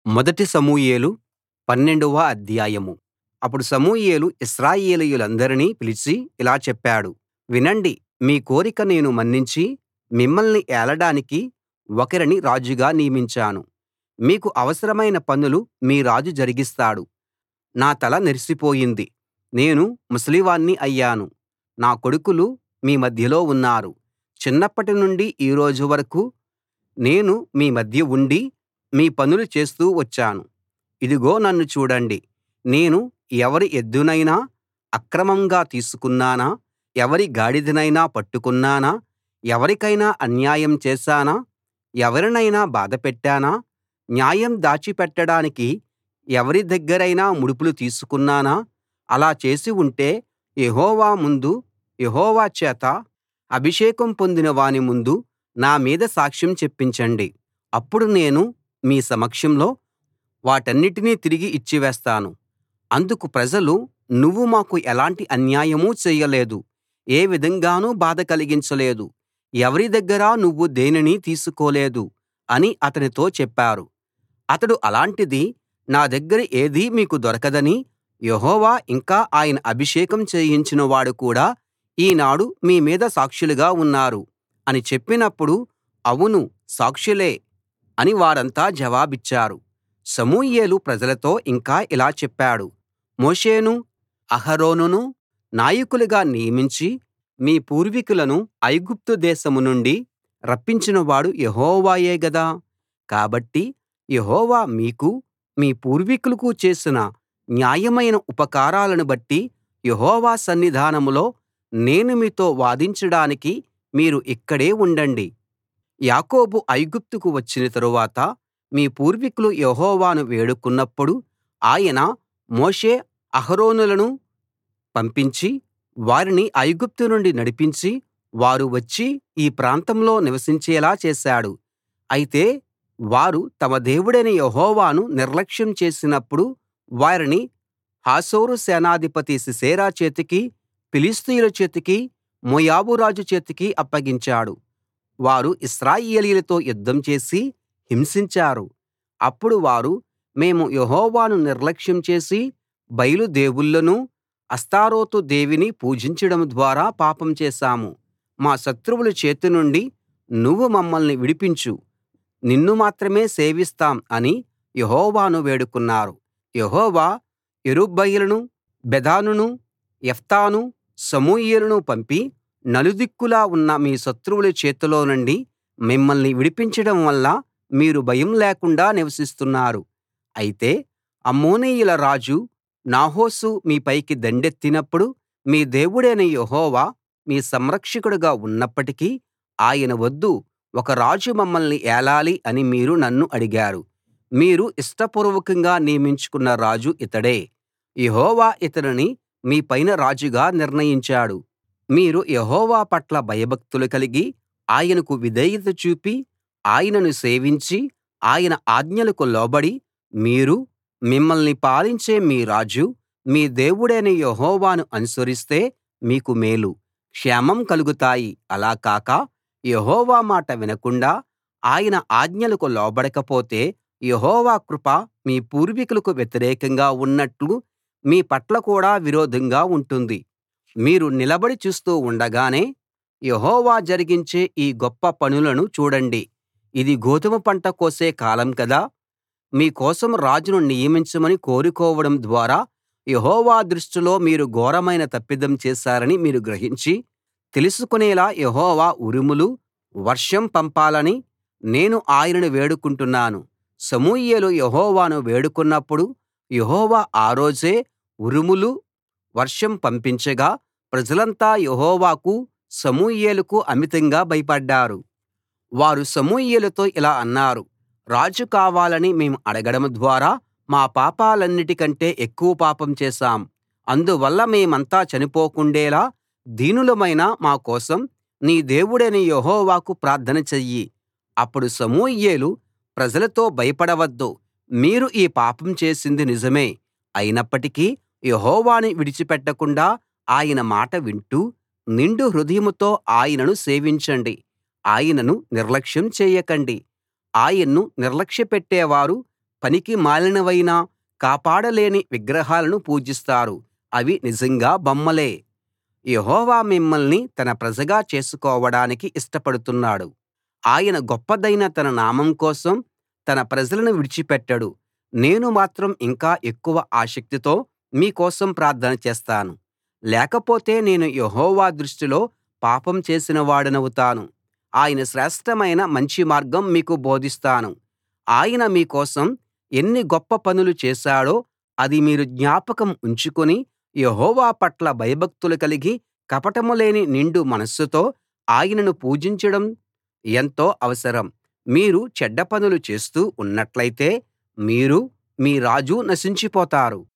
మొదటి సమూయేలు పన్నెండవ అధ్యాయం అప్పుడు సమూయేలు ఇశ్రాయేలీయులందరినీ పిలిచి ఇలా చెప్పాడు వినండి మీ కోరిక నేను మన్నించి మిమ్మల్ని ఏలడానికి ఒకరిని రాజుగా నియమించాను మీకు అవసరమైన పనులు మీ రాజు జరిగిస్తాడు నా తల నెరిసిపోయింది నేను ముసలివాణ్ణి అయ్యాను నా కొడుకులు మీ మధ్యలో ఉన్నారు చిన్నప్పటి నుండి ఈ రోజు వరకూ నేను మీ మధ్య ఉండి మీ పనులు చేస్తూ వచ్చాను ఇదిగో నన్ను చూడండి నేను ఎవరి ఎద్దునైనా అక్రమంగా తీసుకున్నానా ఎవరి గాడిదనైనా పట్టుకున్నానా ఎవరికైనా అన్యాయం చేశానా ఎవరినైనా బాధపెట్టానా న్యాయం దాచిపెట్టడానికి ఎవరి దగ్గరైనా ముడుపులు తీసుకున్నానా అలా చేసి ఉంటే యెహోవా ముందు యెహోవా చేత అభిషేకం పొందిన వాని ముందు నా మీద సాక్ష్యం చెప్పించండి అప్పుడు నేను మీ సమక్షంలో వాటన్నిటినీ తిరిగి ఇచ్చివేస్తాను అందుకు ప్రజలు నువ్వు మాకు ఎలాంటి అన్యాయమూ చేయలేదు ఏ విధంగానూ బాధ కలిగించలేదు ఎవరి దగ్గరా నువ్వు దేనినీ తీసుకోలేదు అని అతనితో చెప్పారు అతడు అలాంటిది నా దగ్గర ఏదీ మీకు దొరకదని యెహోవా ఇంకా ఆయన అభిషేకం చేయించిన వాడు కూడా ఈనాడు మీ మీద సాక్షులుగా ఉన్నారు అని చెప్పినప్పుడు అవును సాక్షులే అని వారంతా జవాబిచ్చారు సమూయేలు ప్రజలతో ఇంకా ఇలా చెప్పాడు మోషేనూ అహరోనునూ నాయకులుగా నియమించి మీ పూర్వీకులను ఐగుప్తు దేశం నుండి రప్పించినవాడు యెహోవాయే గదా కాబట్టి యెహోవా మీకూ మీ పూర్వీకులకూ చేసిన న్యాయమైన ఉపకారాలను బట్టి యెహోవా సన్నిధానంలో నేను మీతో వాదించడానికి మీరు ఇక్కడే ఉండండి యాకోబు ఐగుప్తుకు వచ్చిన తరువాత మీ పూర్వీకులు యెహోవాను వేడుకున్నప్పుడు ఆయన మోషే అహరోనులను పంపించి వారిని ఐగుప్తు నుండి నడిపించి వారు వచ్చి ఈ ప్రాంతంలో నివసించేలా చేశాడు అయితే వారు తమ దేవుడైన యెహోవాను నిర్లక్ష్యం చేసినప్పుడు వారిని హాసోరు సేనాధిపతి సీసెరా చేతికి ఫిలిష్తీయుల చేతికి మోయాబు రాజు చేతికి అప్పగించాడు వారు ఇశ్రాయేలీయులతో యుద్ధం చేసి హింసించారు అప్పుడు వారు మేము యెహోవాను నిర్లక్ష్యం చేసి బయలు దేవుళ్ళనూ అష్తారోతు దేవిని పూజించడం ద్వారా పాపం చేశాము మా శత్రువుల చేతి నుండి నువ్వు మమ్మల్ని విడిపించు నిన్ను మాత్రమే సేవిస్తాం అని యెహోవాను వేడుకున్నారు యెహోవా యెరుబ్బయలును బెదానును యెఫ్తాను సమూయేలును పంపి నలుదిక్కులా ఉన్న మీ శత్రువుల చేతిలో నుండి మిమ్మల్ని విడిపించడం వల్ల మీరు భయం లేకుండా నివసిస్తున్నారు అయితే అమ్మోనీయుల రాజు నాహాషు మీపైకి దండెత్తినప్పుడు మీ దేవుడైన యెహోవా మీ సంరక్షకుడుగా ఉన్నప్పటికీ ఆయన వద్దు ఒక రాజు మమ్మల్ని ఏలాలి అని మీరు నన్ను అడిగారు మీరు ఇష్టపూర్వకంగా నియమించుకున్న రాజు ఇతడే యెహోవా ఇతనిని మీ పైన రాజుగా నిర్ణయించాడు మీరు యెహోవా పట్ల భయభక్తులు కలిగి ఆయనకు విధేయత చూపి ఆయనను సేవించి ఆయన ఆజ్ఞలకు లోబడి మీరూ మిమ్మల్ని పాలించే మీ రాజు మీ దేవుడైన యెహోవాను అనుసరిస్తే మీకు మేలు క్షేమం కలుగుతాయి అలా కాక యెహోవా మాట వినకుండా ఆయన ఆజ్ఞలకు లోబడకపోతే యెహోవా కృప మీ పూర్వీకులకు వ్యతిరేకంగా ఉన్నట్లు మీ పట్ల కూడా విరోధంగా ఉంటుంది మీరు నిలబడి చూస్తూ ఉండగానే యెహోవా జరిగించే ఈ గొప్ప పనులను చూడండి ఇది గోదుమ పంట కోసే కాలం కదా మీ కోసం రాజును నియమించమని కోరుకోవడం ద్వారా యెహోవా దృష్టిలో మీరు ఘోరమైన తప్పిదం చేశారని మీరు గ్రహించి తెలుసుకునేలా యెహోవా ఉరుములు వర్షం పంపాలని నేను ఆయనను వేడుకుంటున్నాను సమూయేలు యెహోవాను వేడుకున్నప్పుడు యెహోవా ఆ రోజే ఉరుములు వర్షం పంపించగా ప్రజలంతా యెహోవాకు సమూయేలుకు అమితంగా భయపడ్డారు వారు సమూయేలుతో ఇలా అన్నారు రాజు కావాలని మేము అడగడం ద్వారా మా పాపాలన్నిటికంటే ఎక్కువ పాపం చేశాం అందువల్ల మేమంతా చనిపోకుండేలా దీనులమైన మా కోసం నీ దేవుడైన యెహోవాకు ప్రార్థన చెయ్యి అప్పుడు సమూయేలు ప్రజలతో భయపడవద్దు మీరు ఈ పాపం చేసింది నిజమే అయినప్పటికీ యెహోవాను విడిచిపెట్టకుండా ఆయన మాట వింటూ నిండు హృదయంతో ఆయనను సేవించండి ఆయనను నిర్లక్ష్యం చేయకండి ఆయన్ను నిర్లక్ష్యపెట్టేవారు పనికి మాలినవైన కాపాడలేని విగ్రహాలను పూజిస్తారు అవి నిజంగా బొమ్మలే యెహోవా మిమ్మల్ని తన ప్రజగా చేసుకోవడానికి ఇష్టపడుతున్నాడు ఆయన గొప్పదైన తన నామం కోసం తన ప్రజలను విడిచిపెట్టడు నేను మాత్రం ఇంకా ఎక్కువ ఆసక్తితో మీ కోసం ప్రార్థన చేస్తాను లేకపోతే నేను యెహోవా దృష్టిలో పాపం చేసిన వాడినవుతాను ఆయన శ్రేష్ఠమైన మంచి మార్గం మీకు బోధిస్తాను ఆయన మీ కోసం ఎన్ని గొప్ప పనులు చేశాడో అది మీరు జ్ఞాపకం ఉంచుకుని యెహోవా పట్ల భయభక్తులు కలిగి కపటం లేని నిండు మనస్సుతో ఆయనను పూజించడం ఎంతో అవసరం మీరు చెడ్డ పనులు చేస్తూ ఉన్నట్లయితే మీరూ మీ రాజూ నశించిపోతారు